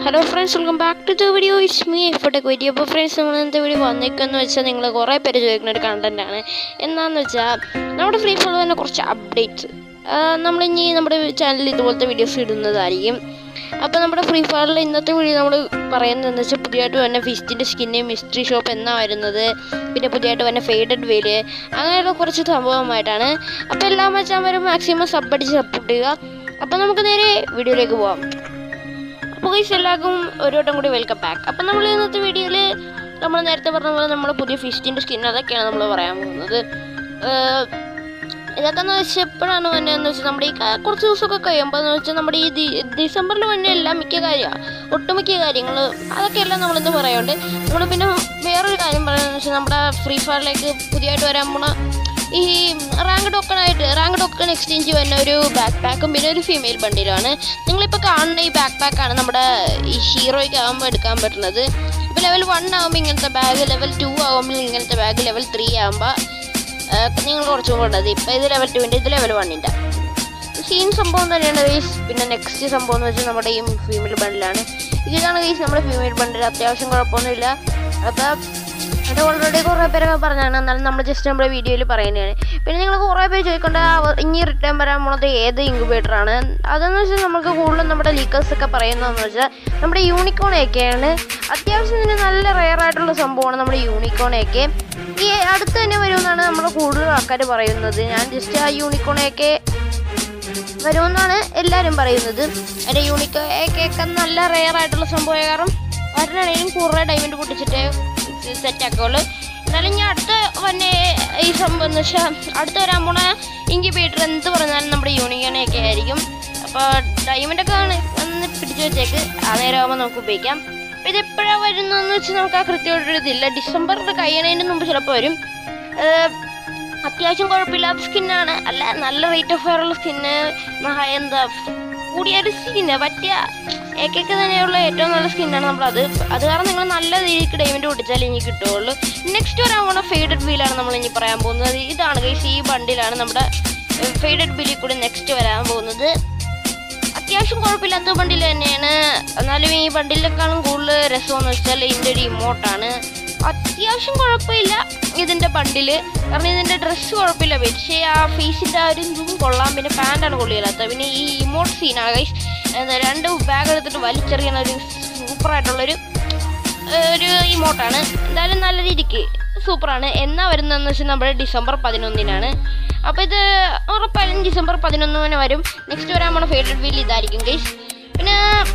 hello friends welcome back to the video it's me എഫോട്ടൊക്കെ video അപ്പോൾ friends നമ്മൾ ഇന്നത്തെ വീഡിയോ വന്നിരിക്കുന്നത് വെച്ചാൽ നിങ്ങൾ കുറേ പേര് ചോദിക്കുന്ന ഒരു കണ്ടന്റ് ആണ് എന്താണെന്ന് വെച്ചാൽ നമ്മുടെ ഫ്രീ ഫയർ തന്നെ കുറച്ച് അപ്ഡേറ്റ്സ് നമ്മൾ ഇനി നമ്മുടെ ചാനലിൽ ഇതുപോലത്തെ വീഡിയോസ് ഇടുന്നതായിരിക്കും അപ്പോൾ നമ്മുടെ ഫ്രീ ഫയറിൽ ഇന്നത്തെ വീഡിയോ നമ്മൾ പറയുന്നത് വെച്ചാൽ പുതിയതായിട്ട് വന്ന ഫിസ്റ്റിൻ്റെ സ്കിന്ന് മിസ്റ്ററി ഷോപ്പ് എന്നാ വരുന്നത് പിന്നെ പുതിയതായിട്ട് വന്ന ഫെയ്ഡഡ് വെയില് അങ്ങനെയുള്ള കുറച്ച് സംഭവമായിട്ടാണ് അപ്പോൾ എല്ലാ മച്ചാന്മാരും മാക്സിമം സബ് അടിച്ച് സപ്പോർട്ട് ചെയ്യുക അപ്പോൾ നമുക്ക് നേരെ വീഡിയോയിലേക്ക് പോവാം അപ്പോൾ ഗൈസ് എല്ലാവർക്കും ഒരു വട്ടം കൂടി വെൽക്കം ബാക്ക് അപ്പം നമ്മൾ ഇന്നത്തെ വീഡിയോയിൽ നമ്മൾ നേരത്തെ പറഞ്ഞ പോലെ നമ്മൾ പുതിയ ഫിഷിൻ്റെ സ്കിൻ അതൊക്കെയാണ് നമ്മൾ പറയാൻ പോകുന്നത് ഏഹ് ഇതൊക്കെ എന്ന് വെച്ചാൽ എപ്പോഴാണ് വന്നതെന്ന് വെച്ചാൽ നമ്മുടെ ഈ ക- കുറച്ച് ദിവസമൊക്കെ കഴിയുമ്പോൾ എന്ന് വെച്ചാൽ നമ്മുടെ ഈ ദി- ഡിസംബറിൽ വന്ന എല്ലാ മിക്ക കാര്യം ഒട്ടുമിക്ക കാര്യങ്ങൾ അതൊക്കെയെല്ലാം നമ്മളിന്ന് പറയുന്നുണ്ട് നമ്മൾ പിന്നെ വേറൊരു കാര്യം പറയുന്നത് വെച്ചാൽ നമ്മുടെ ഫ്രീ ഫയറിലേക്ക് പുതിയതായിട്ട് വരാൻ പോണ ഈ റാങ്ക് ടോക്കണായിട്ട് റാങ്ക് ടോക്കൺ എക്സ്ചേഞ്ച് വരുന്ന ഒരു ബാക്ക് പാക്കും പിന്നെ ഒരു ഫീമെയിൽ ബണ്ടിലുമാണ് നിങ്ങളിപ്പോൾ കാണുന്ന ഈ ബാക്ക് പാക്കാണ് നമ്മുടെ ഈ ഹീറോയ്ക്ക് ആകുമ്പോൾ എടുക്കാൻ പറ്റുന്നത് ഇപ്പോൾ ലെവൽ വൺ ആകുമ്പോൾ ഇങ്ങനത്തെ ബാഗ് ലെവൽ ടു ആകുമ്പോൾ ഇങ്ങനത്തെ ബാഗ് ലെവൽ ത്രീ ആകുമ്പോൾ നിങ്ങൾ കുറച്ചും കൊണ്ടത് ഇപ്പം ഇത് ലെവൽ ടുവിൻ്റെ ഇത് ലെവൽ വണ്ണിൻ്റെ സെയിം സംഭവം തന്നെയാണ് ഗൈസ് പിന്നെ നെക്സ്റ്റ് സംഭവം എന്ന് വെച്ചാൽ നമ്മുടെ ഈ ഫീമെയിൽ ബണ്ടിലാണ് ഇതാണ് ഗൈസ് നമ്മുടെ ഫീമെയിൽ ബണ്ടിൽ അത്യാവശ്യം കുഴപ്പമൊന്നുമില്ല അപ്പം അത് ഓൾറെഡി കുറേ പേരൊക്കെ പറഞ്ഞാണ് എന്നാലും നമ്മൾ ജസ്റ്റ് നമ്മുടെ വീഡിയോയിൽ പറയുന്നതാണ് പിന്നെ നിങ്ങൾ കുറേ പേര് ചോദിക്കേണ്ട ഇനി റിട്ടേൺ വരാൻ പോണത് ഏത് ഇൻക്യുബേറ്റർ ആണ് അതെന്ന് വെച്ചാൽ നമുക്ക് കൂടുതലും നമ്മുടെ ലീക്കേഴ്സ് ഒക്കെ പറയുന്നതെന്ന് വെച്ചാൽ നമ്മുടെ യൂണിക്കോണയൊക്കെയാണ് അത്യാവശ്യം തന്നെ നല്ല റെയർ ആയിട്ടുള്ള സംഭവമാണ് നമ്മുടെ യൂണിക്കോണയൊക്കെ ഈ അടുത്ത് തന്നെ വരുമെന്നാണ് നമ്മൾ കൂടുതൽ ആൾക്കാർ പറയുന്നത് ഞാൻ ജസ്റ്റ് ആ യൂണിക്കോണയൊക്കെ വരുമെന്നാണ് എല്ലാവരും പറയുന്നത് എൻ്റെ യൂണിക്കോയൊക്കെ നല്ല റെയർ ആയിട്ടുള്ള സംഭവം കാരണം വരണാണെങ്കിലും കുറേ ഡയമണ്ട് പൊട്ടിച്ചിട്ട് സെറ്റ് ആക്കുള്ളൂ എന്നാലും ഞാൻ അടുത്ത വന്നെ ഈ സംഭവം എന്ന് വെച്ചാൽ അടുത്ത് വരാൻ പോണ ഇൻക്യുബേറ്റർ എന്ത് പറഞ്ഞാലും നമ്മുടെ യൂണിക്കോണയൊക്കെ ആയിരിക്കും അപ്പോൾ ഡയമണ്ടൊക്കെ ആണ് ഒന്ന് പിടിച്ചു വെച്ചേക്ക് ആ നേരം ആകുമ്പോൾ നമുക്ക് ഉപയോഗിക്കാം അപ്പോൾ ഇത് എപ്പോഴാണ് വരുന്നതെന്ന് വെച്ചാൽ നമുക്ക് ആ കൃത്യമായിട്ടൊരു ഇതില്ല ഡിസംബറിൽ കഴിയണതിന് മുമ്പ് ചിലപ്പോൾ വരും ഏഹ് അത്യാവശ്യം കുഴപ്പമില്ലാത്ത സ്കിന്നാണ് അല്ല നല്ല റേറ്റ് ഓഫ് ഫയർ ഉള്ള സ്കിന്ന് എന്താ കൂടിയൊരു സ്കിന്ന് പറ്റിയ ഏക്കൊക്കെ തന്നെയുള്ള ഏറ്റവും നല്ല സ്കിന്നാണ് നമ്മളത് അത് കാരണം നിങ്ങൾ നല്ല രീതിക്ക് ഡയമണ്ട് പൊട്ടിച്ചാലേ ഇനി കിട്ടുകയുള്ളൂ നെക്സ്റ്റ് വരാൻ പോണ ഫെയ്ഡഡ് ബില്ലാണ് നമ്മൾ ഇനി പറയാൻ പോകുന്നത് ഇതാണ് ഗൈസ് ഈ ബണ്ടിലാണ് നമ്മുടെ ഫെയ്ഡഡ് ബില്ലിൽ കൂടി നെക്സ്റ്റ് വരാൻ പോകുന്നത് അത്യാവശ്യം കുഴപ്പമില്ലാത്ത ബണ്ടിൽ തന്നെയാണ് എന്നാലും ഈ ബണ്ടിലേക്കാളും കൂടുതൽ രസമെന്ന് വെച്ചാൽ ഇതിൻ്റെ ഒരു ഇമോട്ടാണ് അത്യാവശ്യം കുഴപ്പമില്ല ഇതിൻ്റെ ബണ്ടിൽ കാരണം ഇതിൻ്റെ ഡ്രസ്സ് കുഴപ്പമില്ല പക്ഷേ ആ ഫേസിൻ്റെ ആ ഒരു ഇതും കൊള്ളാം പിന്നെ പാൻറ്റാണ് കൊള്ളില്ലാത്തത് പിന്നെ ഈ ഇമോട്ട് സീനാണ് ഗൈസ് എന്താ രണ്ട് ബാഗ് എടുത്തിട്ട് വലിച്ചെറിയണ ഒരു സൂപ്പറായിട്ടുള്ളൊരു ഒരു ഇമോട്ടാണ് എന്തായാലും നല്ല രീതിക്ക് സൂപ്പറാണ് എന്നാ വരുന്നതെന്ന് വെച്ചാൽ നമ്മുടെ ഡിസംബർ പതിനൊന്നിനാണ് അപ്പോൾ ഇത് ഉറപ്പായും ഡിസംബർ പതിനൊന്നിന് വരും നെക്സ്റ്റ് വരാൻ പോണ ഫേവറേറ്റ് വീൽ ഇതായിരിക്കും ഗൈസ് പിന്നെ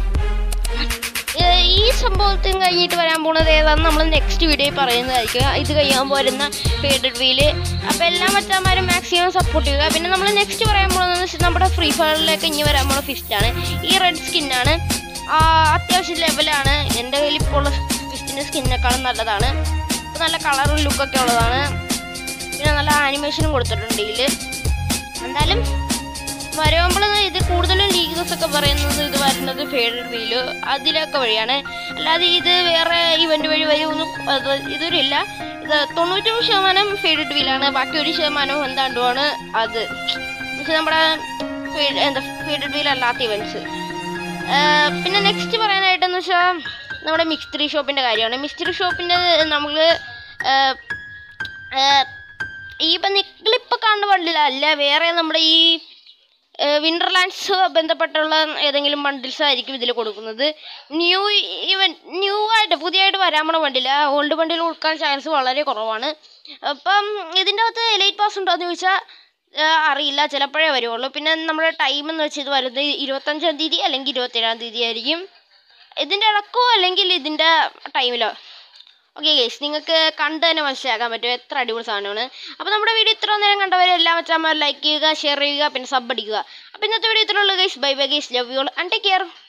ഏഹ് ഈ സംഭവത്തിന് കഴിഞ്ഞിട്ട് വരാൻ പോണത് ഏതാണെന്ന് നമ്മൾ നെക്സ്റ്റ് വീഡിയോയിൽ പറയുന്നതായിരിക്കും ഇത് കഴിയാൻ വരുന്ന ഫേഡഡ് വീല് അപ്പോൾ എല്ലാ മറ്റന്മാരും മാക്സിമം സപ്പോർട്ട് ചെയ്യുക പിന്നെ നമ്മൾ നെക്സ്റ്റ് പറയാൻ പോകുന്നത് വെച്ചാൽ നമ്മുടെ ഫ്രീ ഫയറിലേക്ക് ഇനി വരാൻ പോണ ഫിസ്റ്റാണ് ഈ റെഡ് സ്കിന്നാണ് അത്യാവശ്യം ലെവലാണ് എൻ്റെ കയ്യിൽ ഇപ്പോൾ ഉള്ള ഫിസ്റ്റിൻ്റെ സ്കിന്നേക്കാളും നല്ലതാണ് അപ്പോൾ നല്ല കളറും ലുക്കൊക്കെ ഉള്ളതാണ് പിന്നെ നല്ല ആനിമേഷനും കൊടുത്തിട്ടുണ്ട് ഇതിൽ എന്തായാലും വരുമ്പോൾ ഇത് കൂടുതലും ലീഗേഴ്സ് ഒക്കെ പറയുന്നത് ഇത് വരുന്നത് ഫേഡഡ് വീല് അതിലൊക്കെ വഴിയാണ് അല്ലാതെ ഇത് വേറെ ഇവന്റ് വഴി വരുമൊന്നും അത് ഇതൊരില്ല ഇത് തൊണ്ണൂറ്റൊമ്പത് ശതമാനം ഫേഡഡ് വീലാണ് ബാക്കി ഒരു ശതമാനവും എന്താണ്ടുമാണ് അത് എന്നുവെച്ചാൽ നമ്മുടെ ഫേ- എന്താ ഫേഡഡ് വീൽ അല്ലാത്ത ഇവന്റ്സ് പിന്നെ നെക്സ്റ്റ് പറയാനായിട്ടെന്ന് വെച്ചാൽ നമ്മുടെ മിക്സ്ത്രി ഷോപ്പിൻ്റെ കാര്യമാണ് മിക്സ്ത്രി ഷോപ്പിൻ്റെ നമ്മൾ ഈ ഇപ്പം നിങ്ങളിപ്പോൾ കാണുന്ന ബണ്ടില അല്ല വേറെ നമ്മുടെ ഈ വിൻ്റർലാൻഡ്സ് ബന്ധപ്പെട്ടുള്ള ഏതെങ്കിലും ബണ്ടിൽസ് ആയിരിക്കും ഇതിൽ കൊടുക്കുന്നത് ന്യൂ ഈവൻ ന്യൂ ആയിട്ട് പുതിയതായിട്ട് വരാൻ പോണ ബണ്ടില്ല ഓൾഡ് ബണ്ടിൽ കൊടുക്കാൻ ചാൻസ് വളരെ കുറവാണ് അപ്പം ഇതിൻ്റെ അകത്ത് എലൈറ്റ് പാസ് ഉണ്ടോ എന്ന് ചോദിച്ചാൽ അറിയില്ല ചിലപ്പോഴേ വരുള്ളൂ പിന്നെ നമ്മുടെ ടൈം എന്ന് വെച്ചാൽ ഇത് വരുന്നത് ഇരുപത്തഞ്ചാം തീയതി അല്ലെങ്കിൽ ഇരുപത്തേഴാം തീയതി ആയിരിക്കും ഇതിൻ്റെ ഇടക്കോ അല്ലെങ്കിൽ ഇതിൻ്റെ ടൈമിലോ ഓക്കെ ഗേസ് നിങ്ങൾക്ക് കണ്ട് തന്നെ മനസ്സിലാക്കാൻ പറ്റും എത്ര അടിപൊളി സാധനമാണ് അപ്പോൾ നമ്മുടെ വീഡിയോ ഇത്ര നേരം കണ്ടവരെ എല്ലാം വെച്ചാൽ ലൈക്ക് ചെയ്യുക ഷെയർ ചെയ്യുക പിന്നെ സബ് അടിക്കുക അപ്പോൾ ഇന്നത്തെ വീഡിയോ ഇത്രയുള്ളൂ guys bye bye guys love you all and take care